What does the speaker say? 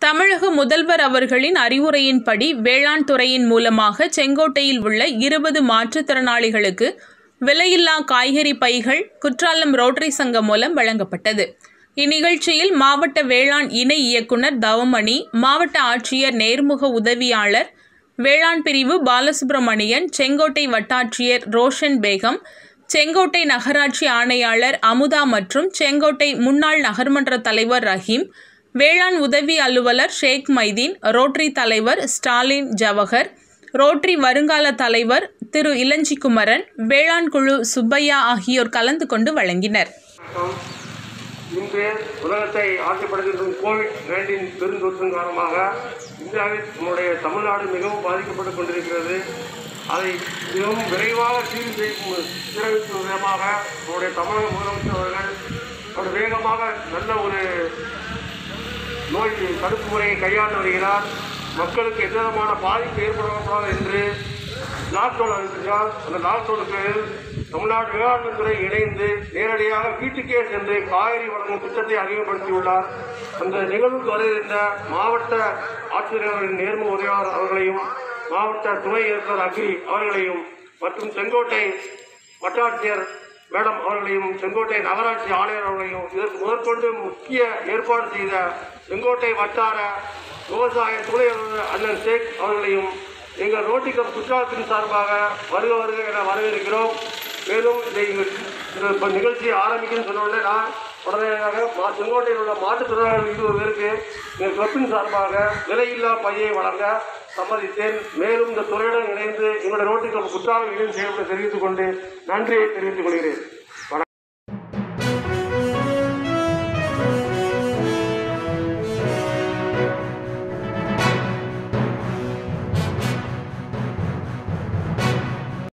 தமிழக முதல்வர் அவர்களின் அறிவுரையின்படி வேளாண் துறையின் மூலமாக செங்கோட்டையில் உள்ள இருபது மாற்றுத்திறனாளிகளுக்கு விலையில்லா காய்கறி பைகள் குற்றாலம் ரோட்டரி சங்கம் மூலம் வழங்கப்பட்டது இந்நிகழ்ச்சியில் மாவட்ட வேளாண் இணை இயக்குனர் தவமணி மாவட்ட ஆட்சியர் நேர்முக உதவியாளர் வேளாண் பிரிவு பாலசுப்ரமணியன் செங்கோட்டை வட்டாட்சியர் ரோஷன் பேகம் செங்கோட்டை நகராட்சி ஆணையாளர் அமுதா மற்றும் செங்கோட்டை முன்னாள் நகர்மன்ற தலைவர் ரஹீம் வேளாண் உதவி அலுவலர் ஷேக் மைதீன் ரோட்டரி தலைவர் ஸ்டாலின் ஜவஹர் ரோட்டரி வருங்கால தலைவர் திரு இளஞ்சிக்குமரன் வேளாண் குழு சுப்பையா ஆகியோர் கலந்து கொண்டு வழங்கினர் வணக்கம். இன்று உலகத்தை ஆட்சிப்படுத்தும் கோவிட் நைன்டீன் பெருந்தொற்றின் காரணமாக இந்தியாவில் நம்முடைய தமிழ்நாடு மிகவும் பாதிக்கப்பட்டுக் கொண்டிருக்கிறது அதை மிகவும் விரைவாக சீர் செய்யும் சீரமைக்கும் விதமாக நம்முடைய தமிழக முதலமைச்சர் அவர்கள் அவர் வேகமாக நல்ல ஒரு நோய் தடுப்பு முறையை கையாண்டு வருகிறார் மக்களுக்கு எந்த விதமான பாதிப்பு ஏற்படக்கூடாது என்று லாக்டவுன் அறிவித்தார் அந்த லாக்டவுனுக்கு தமிழ்நாடு வேளாண்மை துறை இணைந்து நேரடியாக வீட்டுக்கே சென்று காய்கறி வழங்கும் திட்டத்தை அறிமுகப்படுத்தியுள்ளார் அந்த நிகழ்வுக்கு வருகின்ற மாவட்ட ஆட்சியர் அவர்களின் நேர்ம உதவியாளர் அவர்களையும் மாவட்ட துணை இயக்குநர் அக்ரி அவர்களையும் மற்றும் செங்கோட்டை வட்டாட்சியர் மேடம் அவர்களையும் செங்கோட்டை நகராட்சி ஆணையர் அவர்களையும் இதற்கு முதற்கொண்டு முக்கிய ஏற்பாடு செய்த செங்கோட்டை வட்டார விவசாய துணை அலுவலர் அண்ணன் ஷேக் அவர்களையும் எங்கள் ரோட்டிக்கம் குற்றாலத்தின் சார்பாக வருக வருக என வரவேற்கிறோம் மேலும் இதை எங்கள் இந்த இப்ப நிகழ்ச்சியை ஆரம்பிக்கணும்னு சொன்ன உடனே நான் உடனடியாக மா செங்கோட்டையில் உள்ள மாற்றுத்திறனாளிகள் இருபது பேருக்கு எங்கள் கிளப்பின் சார்பாக விலையில்லா பையை வழங்க சம்மதித்தேன் மேலும் இந்த துறையுடன் இணைந்து எங்களுடைய ரோட்டுக்கு குற்றாலம் இணைந்து செயல்பட தெரிவித்துக் கொண்டு நன்றியை தெரிவித்துக் கொள்கிறேன்